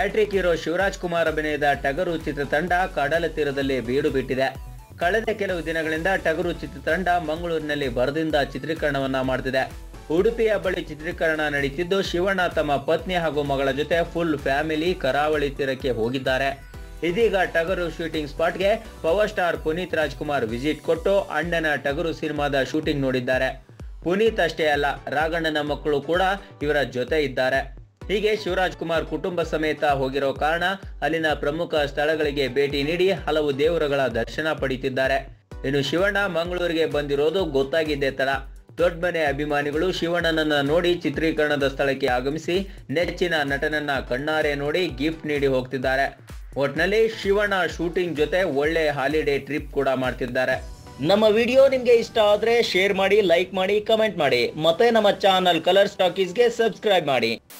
hat trick hero Shivraj Kumar ಅಭಿನಯದ ಟಗರು ಚಿತ್ರತಂಡ ಕಡಲ ತೀರದಲ್ಲಿ ಬೀಡು ಬಿಟ್ಟಿದೆ ಕಳೆದ ಕೆಲವು ದಿನಗಳಿಂದ ಟಗರು ಚಿತ್ರತಂಡ ಮಂಗಳೂರಿನಲ್ಲಿ ಬರದಿಂದ ಚಿತ್ರೀಕರಣವನ್ನ ಮಾಡ್ತಿದೆ ಉಡುಪಿಯ ಬಳಿ ಚಿತ್ರೀಕರಣ ನಡೀತಿದ್ದು ಶಿವಣ್ಣ ತಮ್ಮ ಪತ್ನಿ ಹಾಗೂ ಮಗಳ ಜೊತೆ ಫುಲ್ ಫ್ಯಾಮಿಲಿ ಕರಾವಳಿ ತೀರಕ್ಕೆ ಹೋಗಿದ್ದಾರೆ ಇದೀಗ ಟಗರು ಶೂಟಿಂಗ್ ಸ್ಪಾಟ್ಗೆ power star Puneeth Rajkumar visit ಕೊಟ್ಟು ಅಣ್ಣನ ಟಗರು ಸಿನಿಮಾದ ಶೂಟಿಂಗ್ ನೋಡಿದ್ದಾರೆ ಪುನೀತ್ ಅಷ್ಟೇ ಅಲ್ಲ ರಾಘಣ್ಣನ ಮಕ್ಕಳು ಕೂಡ ಇವರ ಜೊತೆ ಇದ್ದಾರೆ ಹೀಗೆ ಶಿವರಾಜ್ ಕುಮಾರ್ ಕುಟುಂಬ ಸಮೇತ ಹೋಗಿರೋ ಕಾರಣ ಅಲ್ಲಿನ ಪ್ರಮುಖ ಸ್ಥಳಗಳಿಗೆ ಭೇಟಿ ನೀಡಿ ಹಲವು ದೇವರುಗಳ ದರ್ಶನ ಪಡೀತಿದ್ದಾರೆ ಇನ್ನು ಶಿವಣ್ಣ ಮಂಗಳೂರಿಗೆ ಬಂದಿರೋದು ಗೊತ್ತಾಗಿದ್ದೇ ತಡ ದೊಡ್ಡ ಮನೆ ಅಭಿಮಾನಿಗಳು ಶಿವಣ್ಣನನ್ನ ನೋಡಿ ಚಿತ್ರೀಕರಣದ ಸ್ಥಳಕ್ಕೆ ಆಗಮಿಸಿ ನೆಚ್ಚಿನ ನಟನನ್ನ ಕಣ್ಣಾರೆ ನೋಡಿ ಗಿಫ್ಟ್ ನೀಡಿ ಹೋಗ್ತಿದ್ದಾರೆ ಒಟ್ನಲ್ಲಿ ಶಿವಣ್ಣ ಶೂಟಿಂಗ್ ಜೊತೆ ಒಳ್ಳೆ ಹಾಲಿಡೇ ಟ್ರಿಪ್ ಕೂಡ ಮಾಡ್ತಿದ್ದಾರೆ ನಮ್ಮ ವಿಡಿಯೋ ನಿಮ್ಗೆ ಇಷ್ಟ ಆದ್ರೆ ಶೇರ್ ಮಾಡಿ ಲೈಕ್ ಮಾಡಿ ಕಮೆಂಟ್ ಮಾಡಿ ಮತ್ತೆ ನಮ್ಮ ಚಾನಲ್ ಕಲರ್ ಸ್ಟಾಕೀಸ್ಗೆ ಸಬ್ಸ್ಕ್ರೈಬ್ ಮಾಡಿ